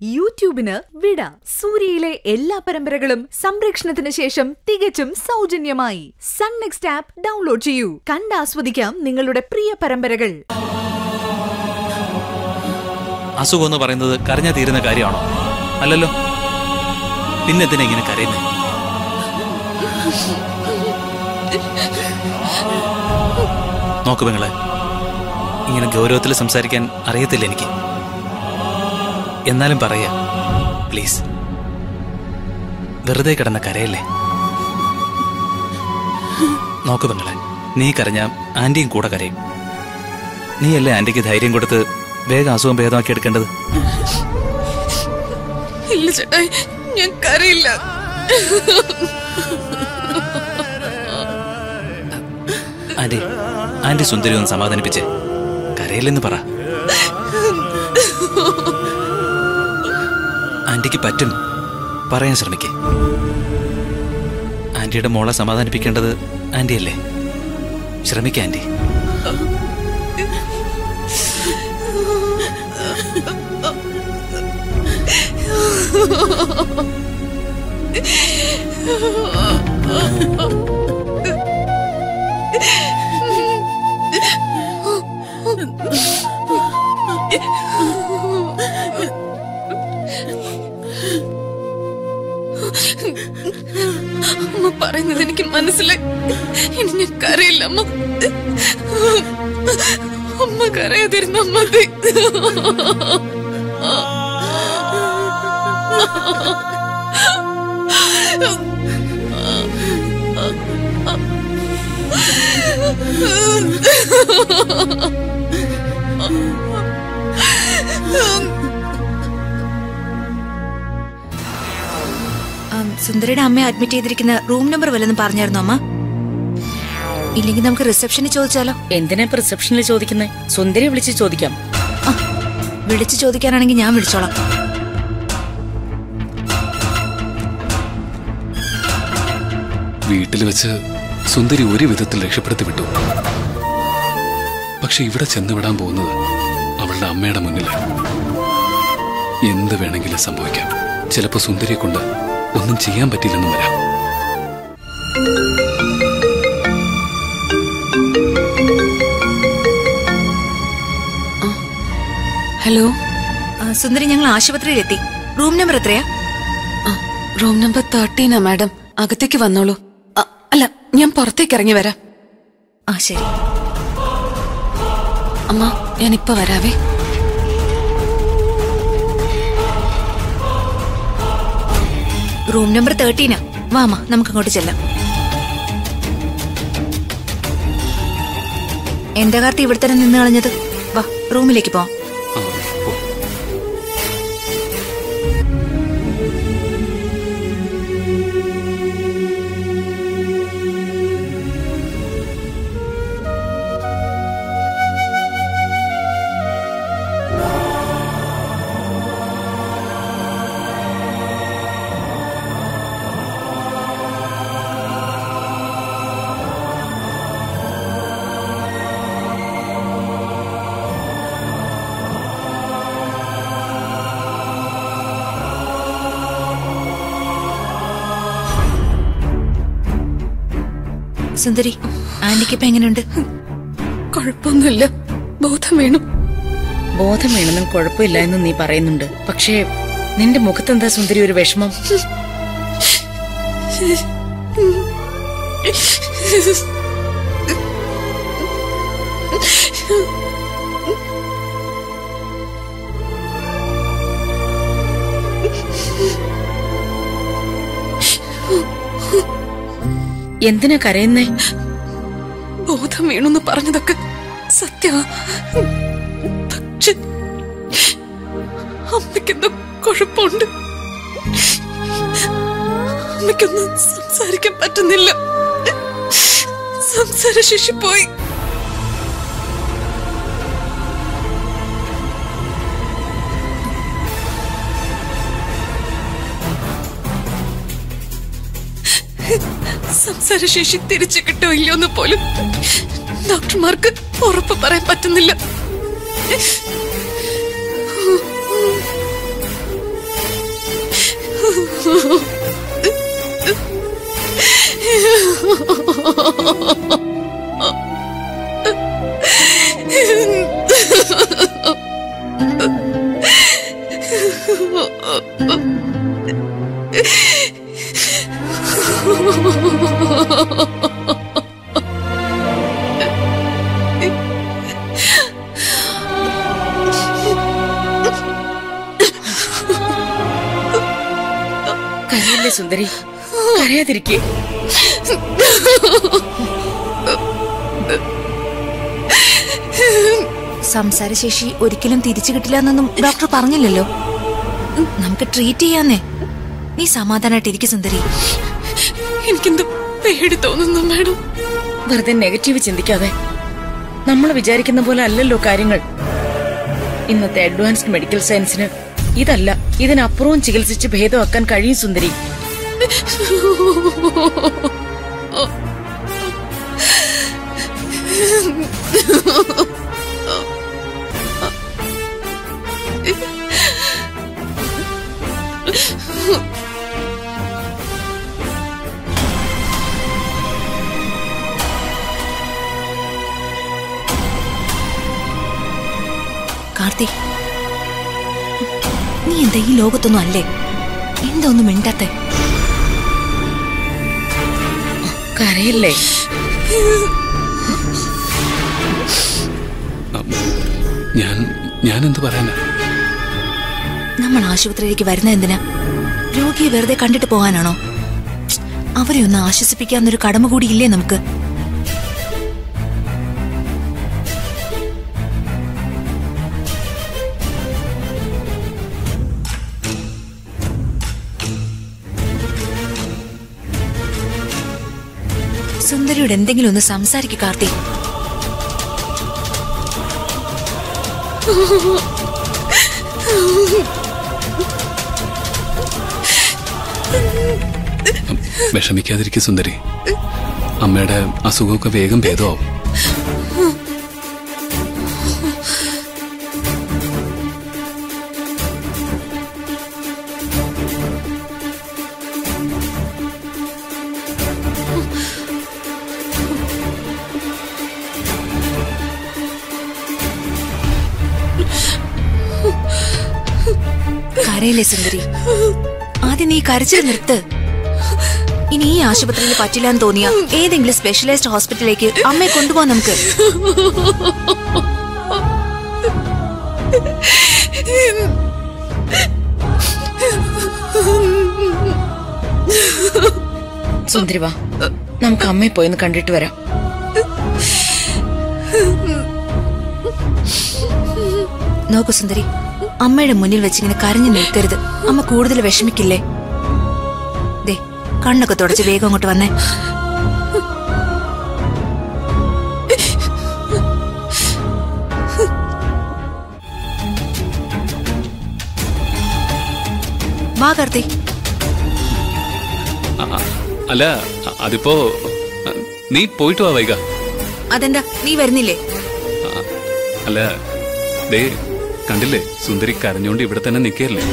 യൂട്യൂബിന് വിട സൂര്യയിലെ എല്ലാ പരമ്പരകളും സംരക്ഷണത്തിന് ശേഷം തികച്ചും സൗജന്യമായി സൺ നെക്സ്റ്റ് ആപ്പ് ഡൗൺലോഡ് ചെയ്യൂ കണ്ടാസ്വദിക്കാം നിങ്ങളുടെ പ്രിയ പരമ്പരകൾ അസുഖം എന്ന് പറയുന്നത് കരഞ്ഞാ തീരുന്ന കാര്യമാണോ അല്ലല്ലോ പിന്നെന്തിനാ ഇങ്ങനെ കരയുന്നേ നോക്ക് പെങ്ങളെ ഇങ്ങനെ ഗൗരവത്തിൽ സംസാരിക്കാൻ അറിയത്തില്ല എനിക്ക് എന്നാലും പറയാ പ്ലീസ് വെറുതെ കിടന്ന കരയല്ലേ നോക്ക് പെങ്ങളെ നീ കരഞ്ഞ ആന്റിയും കൂടെ കരയും നീയല്ലേ ആന്റിക്ക് ധൈര്യം കൊടുത്ത് വേഗം അസുഖം ഭേദമാക്കി എടുക്കേണ്ടത് ഇല്ല ചേട്ടായി ഞാൻ കരയില്ല ആന്റി ആന്റി സുന്ദരി ഒന്ന് സമാധാനിപ്പിച്ചേ കരയില്ലെന്ന് പറ ആന്റിക്ക് പറ്റും പറയാൻ ശ്രമിക്കേ ആന്റിയുടെ മോളെ സമാധാനിപ്പിക്കേണ്ടത് ആന്റിയല്ലേ ശ്രമിക്ക ആന്റി അമ്മ പറയുന്നത് എനിക്ക് മനസ്സിലായി ഇനി ഞാൻ കരയില്ല അമ്മ അമ്മ കരയാതിരുന്ന മതി ആം, സുന്ദരിയുടെ അമ്മയെ അഡ്മിറ്റ് ചെയ്തിരിക്കുന്ന റൂം നമ്പർ വല്ലതും പറഞ്ഞായിരുന്നോ അമ്മ ഇല്ലെങ്കിൽ നമുക്ക് റിസപ്ഷനിൽ ചോദിച്ചാലോ എന്തിനാ ഇപ്പൊ റിസപ്ഷനിൽ ചോദിക്കുന്നത് സുന്ദരി വിളിച്ച് ചോദിക്കാം വിളിച്ചു ചോദിക്കാനാണെങ്കിൽ ഞാൻ വിളിച്ചോളാം വീട്ടിൽ വെച്ച് സുന്ദരി ഒരു വിധത്തിൽ രക്ഷപ്പെടുത്തി വിട്ടു പക്ഷെ ഇവിടെ ചെന്നുവിടാൻ പോകുന്നത് അവളുടെ അമ്മയുടെ മുന്നിലാണ് എന്ത് വേണമെങ്കിലും സംഭവിക്കാം ചിലപ്പോ സുന്ദരിയെ കൊണ്ട് ഒന്നും ചെയ്യാൻ പറ്റില്ലെന്നും വരാം ഹലോ ആ, സുന്ദരി ഞങ്ങൾ ആശുപത്രിയിലെത്തി റൂം നമ്പർ എത്രയാ റൂം നമ്പർ തേർട്ടീനാ മാഡം അകത്തേക്ക് വന്നോളൂ അ, അല്ല ഞാൻ പുറത്തേക്ക് ഇറങ്ങി വരാം ആ ശരി അമ്മ ഞാൻ ഇപ്പൊ വരാവേ റൂം നമ്പർ തേർട്ടീനാ വാ അമ്മ നമുക്ക് അങ്ങോട്ട് ചെല്ലാം എന്താ കാർത്തി ഇവിടെ തന്നെ നിന്ന് കളഞ്ഞത് വാ റൂമിലേക്ക് പോവാം ആ, പോ. സുന്ദരി ആന്റിക്ക് ഇപ്പൊ എങ്ങനെയുണ്ട് കുഴപ്പമൊന്നുമില്ല ബോധം വീണു ബോധം വീണെന്നും കുഴപ്പമില്ല എന്നും നീ പറയുന്നുണ്ട് പക്ഷേ നിന്റെ മുഖത്തെന്താ സുന്ദരി ഒരു വിഷമം എന്തിനാ കരയുന്നേ ബോധം വീണെന്ന് പറഞ്ഞതൊക്കെ സത്യ പക്ഷെ അമ്മയ്ക്കെന്തോ കുഴപ്പമുണ്ട് അമ്മയ്ക്കൊന്നും സംസാരിക്കാൻ പറ്റുന്നില്ല സംസാരശേഷി പോയി സംസാരശേഷി തിരിച്ചു കിട്ടോ ഇല്ലയോന്ന് പോലും ഡോക്ടർമാർക്ക് ഉറപ്പ് പറയാൻ പറ്റുന്നില്ല കരയല്ലേ സുന്ദരി കരയാതിരിക്കേ സംസാരശേഷി ഒരിക്കലും തിരിച്ചു കിട്ടില്ല എന്നൊന്നും ഡോക്ടർ പറഞ്ഞില്ലല്ലോ നമുക്ക് ട്രീറ്റ് ചെയ്യാന്നേ നീ സമാധാനായിട്ടിരിക്കും സുന്ദരി എനിക്കെന്തോ പേടി തോന്നുന്നു മാഡം വെറുതെ നെഗറ്റീവ് ചിന്തിക്കാതെ നമ്മൾ വിചാരിക്കുന്ന പോലെ അല്ലല്ലോ കാര്യങ്ങൾ ഇന്നത്തെ അഡ്വാൻസ്ഡ് മെഡിക്കൽ സയൻസിന് ഇതല്ല ഇതിനപ്പുറവും ചികിത്സിച്ച് ഭേദമാക്കാൻ കഴിയും സുന്ദരി കാർത്തിക് നീ എന്താ ഈ ലോകത്തൊന്നും അല്ലേ എന്താ ഒന്നും മിണ്ടാത്തെ കരയല്ലേ അം, ഞാൻ ഞാൻ എന്ത് പറയാനാ നമ്മൾ ആശുപത്രിയിലേക്ക് വരുന്ന എന്തിനാ രോഗിയെ വെറുതെ കണ്ടിട്ട് പോകാനാണോ അവരെ ഒന്ന് ആശ്വസിപ്പിക്കാന്നൊരു കടമ കൂടി ഇല്ലേ നമുക്ക് സുന്ദരിയോട് എന്തെങ്കിലും ഒന്ന് സംസാരിക്കു കാർത്തി അം, വിഷമിക്കാതിരിക്കും സുന്ദരി അമ്മയുടെ അസുഖമൊക്കെ വേഗം ഭേദമാവും കരയില്ലേ സുന്ദരി ആദ്യം നീ കരച്ചിൽ നിർത്ത് ഇനി ഈ ആശുപത്രിയിൽ പറ്റില്ല എന്ന് തോന്നിയ ഏതെങ്കിലും സ്പെഷ്യലൈസ്ഡ് ഹോസ്പിറ്റലിലേക്ക് അമ്മയെ കൊണ്ടുപോകാം നമുക്ക് സുന്ദരി വാ നമുക്ക് അമ്മയെ പോയൊന്ന് കണ്ടിട്ട് വരാം നോക്കൂ സുന്ദരി അമ്മയുടെ മുന്നിൽ വെച്ചിങ്ങനെ കരഞ്ഞു നിൽക്കരുത് അമ്മ കൂടുതൽ വിഷമിക്കില്ലേ ദേ കണ്ണൊക്കെ തുടച്ച് വേഗം അങ്ങോട്ട് വന്നേ വാ കാർത്തി അ- അ- അല്ല അ- അതിപ്പോ അ, നീ പോയിട്ട് വാ വൈക അതെന്താ നീ വരുന്നില്ലേ അല്ല ദേ കണ്ടില്ലേ സുന്ദരി കരഞ്ഞോണ്ട് ഇവിടെ തന്നെ നിൽക്കല്ലേ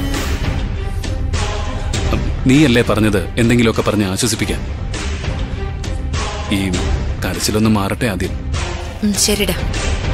നീയല്ലേ പറഞ്ഞത് എന്തെങ്കിലുമൊക്കെ പറഞ്ഞ് ആശ്വസിപ്പിക്കാൻ ഈ കരച്ചിലൊന്ന് മാറട്ടെ ആദ്യം ഉം, ശരിടാ